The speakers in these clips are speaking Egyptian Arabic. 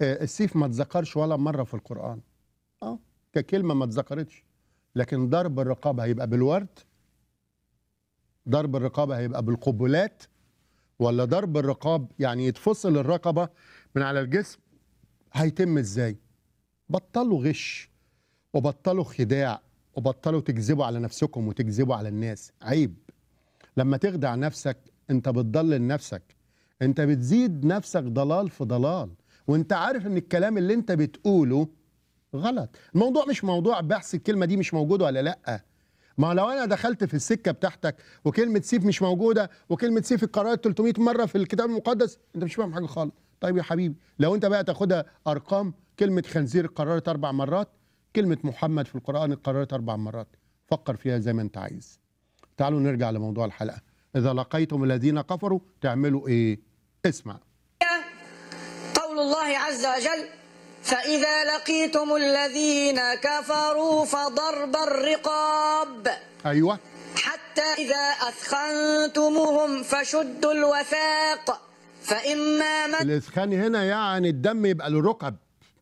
آه، السيف ما اتذكرش ولا مره في القران اه ككلمه ما اتذكرتش لكن ضرب الرقاب هيبقى بالورد ضرب الرقابه هيبقى بالقبلات ولا ضرب الرقاب يعني يتفصل الرقبه من على الجسم هيتم ازاي بطلوا غش وبطلوا خداع وبطلوا تكذبوا على نفسكم وتكذبوا على الناس عيب لما تخدع نفسك انت بتضلل نفسك انت بتزيد نفسك ضلال في ضلال وانت عارف ان الكلام اللي انت بتقوله غلط الموضوع مش موضوع بحث الكلمه دي مش موجوده ولا لا ما لو انا دخلت في السكه بتاعتك وكلمه سيف مش موجوده وكلمه سيف اتكررت 300 مره في الكتاب المقدس انت مش فاهم حاجه خالص طيب يا حبيبي لو انت بقى تاخدها ارقام كلمه خنزير اتكررت اربع مرات كلمه محمد في القران اتكررت اربع مرات فكر فيها زي ما انت عايز تعالوا نرجع لموضوع الحلقه اذا لقيتم الذين كفروا تعملوا ايه اسمع قول الله عز وجل فإذا لقيتم الذين كفروا فضرب الرقاب ايوه حتى إذا أثخنتموهم فشدوا الوثاق فإما من الاسخان هنا يعني الدم يبقى للركب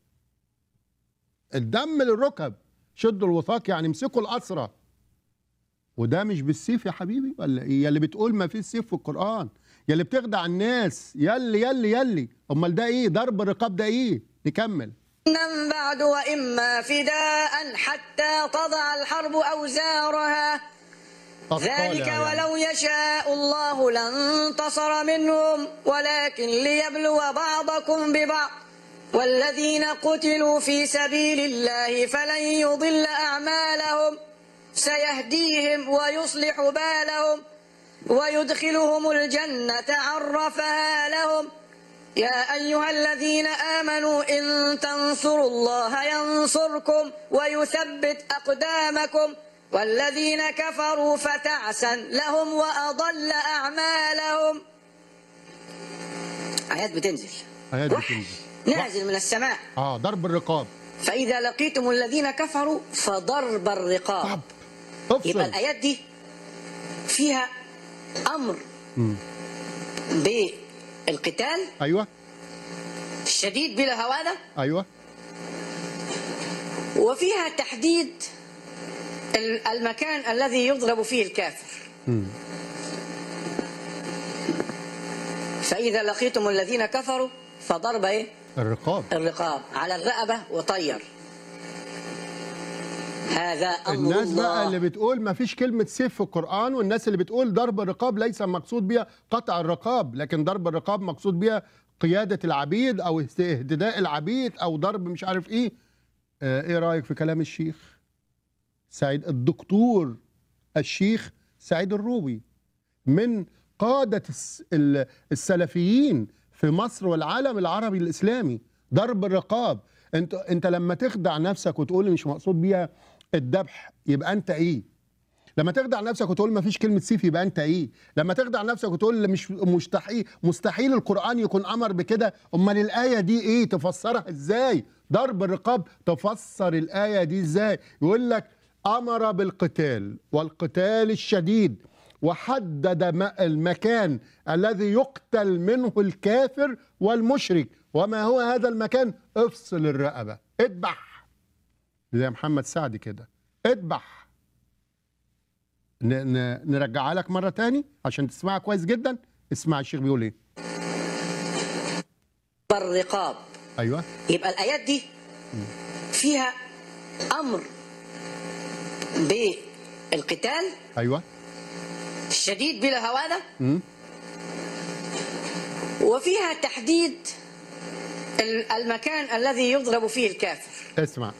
الدم للركب شدوا الوثاق يعني امسكوا الاسرى وده مش بالسيف يا حبيبي ولا ايه يا اللي بتقول ما فيش سيف في القران يا اللي بتخدع الناس يلي يلي يلي امال ده ايه ضرب الرقاب ده ايه نكمل بعد وإما فداء حتى تضع الحرب أوزارها أطفال ذلك يعني. ولو يشاء الله لانتصر منهم ولكن ليبلو بعضكم ببعض والذين قتلوا في سبيل الله فلن يضل أعمالهم سيهديهم ويصلح بالهم ويدخلهم الجنة عرفها لهم يا أيها الذين آمنوا إن تنصروا الله ينصركم ويثبت أقدامكم والذين كفروا فتعسا لهم وأضل أعمالهم آيات بتنزل آيات وحي بتنزل. نازل من السماء اه ضرب الرقاب فإذا لقيتم الذين كفروا فضرب الرقاب طب يبقى افصل الآيات دي فيها أمر مم. بالقتال ايوه الشديد بلا هوانة ايوه وفيها تحديد ال- المكان الذي يضرب فيه الكافر مم. فإذا لقيتم الذين كفروا فضرب إيه؟ الرقاب الرقاب على الرقبة وطير هذا أمر الناس بقى اللي الله بتقول ما فيش كلمة سيف في القرآن والناس اللي بتقول ضرب الرقاب ليس مقصود بها قطع الرقاب لكن ضرب الرقاب مقصود بها قيادة العبيد أو اهتداء العبيد أو ضرب مش عارف إيه آه إيه رأيك في كلام الشيخ سعيد الدكتور الشيخ سعيد الروبي من قادة الس- ال- السلفيين في مصر والعالم العربي الإسلامي ضرب الرقاب انت انت لما تخدع نفسك وتقول مش مقصود بيها الذبح يبقى انت ايه لما تخدع نفسك وتقول ما فيش كلمه سيف يبقى انت ايه لما تخدع نفسك وتقول مش مستحيل مستحيل القران يكون امر بكده امال الايه دي ايه تفسرها ازاي ضرب الرقاب تفسر الايه دي ازاي يقول لك امر بالقتال والقتال الشديد وحدد م- المكان الذي يقتل منه الكافر والمشرك وما هو هذا المكان افصل الرقبه اذبح زي محمد سعد كده اذبح ن- ن- نرجعها لك مرة تاني عشان تسمعها كويس جدا اسمع الشيخ بيقول ايه الرقاب ايوه يبقى الآيات دي فيها أمر بالقتال ايوه الشديد بلا هوانة مم. وفيها تحديد ال- المكان الذي يضرب فيه الكافر اسمع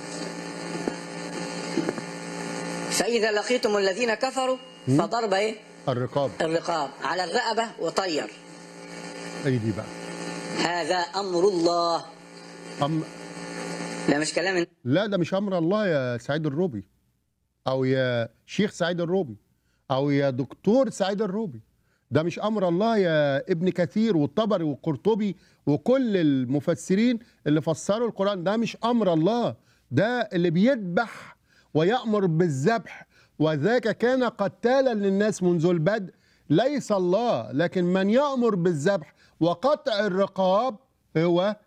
فإذا لقيتم الذين كفروا فضرب إيه؟ الرقاب الرقاب على الرقبة وطير اي دي بقى هذا أمر الله أم ده مش كلام لا ده مش امر الله يا سعيد الروبي او يا شيخ سعيد الروبي او يا دكتور سعيد الروبي ده مش امر الله يا ابن كثير والطبري والقرطبي وكل المفسرين اللي فسروا القران ده مش امر الله ده اللي بيذبح ويامر بالذبح وذاك كان قتالا للناس منذ البدء ليس الله لكن من يامر بالذبح وقطع الرقاب هو